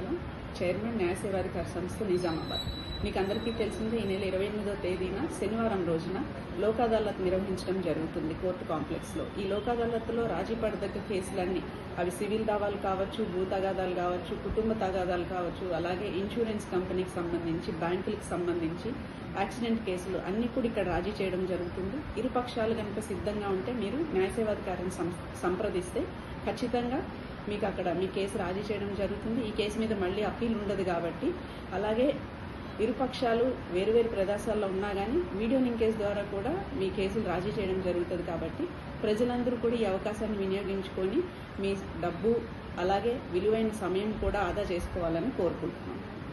Sharma chairman న్యాయ సేవాధికార సంస్థ నిజామాబాద్ మీకు అందరికీ తెలిసిందే ఈ నెల ఇరవై ఎనిమిదో తేదీన శనివారం రోజున లోక్ అదాలత్ నిర్వహించడం జరుగుతుంది కోర్టు కాంప్లెక్స్లో ఈ లోక్ అదాలత్లో రాజీ పడదగ్గ కేసులన్నీ అవి సివిల్ దావాలు కావచ్చు భూ తగాదాలు కావచ్చు కుటుంబ తగాదాలు కావచ్చు అలాగే ఇన్సూరెన్స్ కంపెనీకి సంబంధించి బ్యాంకులకు సంబంధించి యాక్సిడెంట్ కేసులు అన్ని కూడా ఇక్కడ రాజీ చేయడం జరుగుతుంది ఇరు పక్షాలు కనుక సిద్ధంగా ఉంటే మీరు న్యాయ సేవాధికారిని సం- సంప్రదిస్తే ఖచ్చితంగా మీకు అక్కడ మీ కేసు రాజీ చేయడం జరుగుతుంది ఈ కేసు మీద మళ్ళీ అప్పీల్ ఉండదు కాబట్టి అలాగే ఇరుపక్షాలు వేరువేరు ప్రదేశాల్లో ఉన్నా కానీ వీడియో లింకేజ్ ద్వారా కూడా మీ కేసులు రాజీ చేయడం జరుగుతుంది కాబట్టి ప్రజలందరూ కూడా ఈ అవకాశాన్ని వినియోగించుకొని మీ డబ్బు అలాగే విలువైన సమయం కూడా ఆదా చేసుకోవాలని కోరుకుంటున్నాం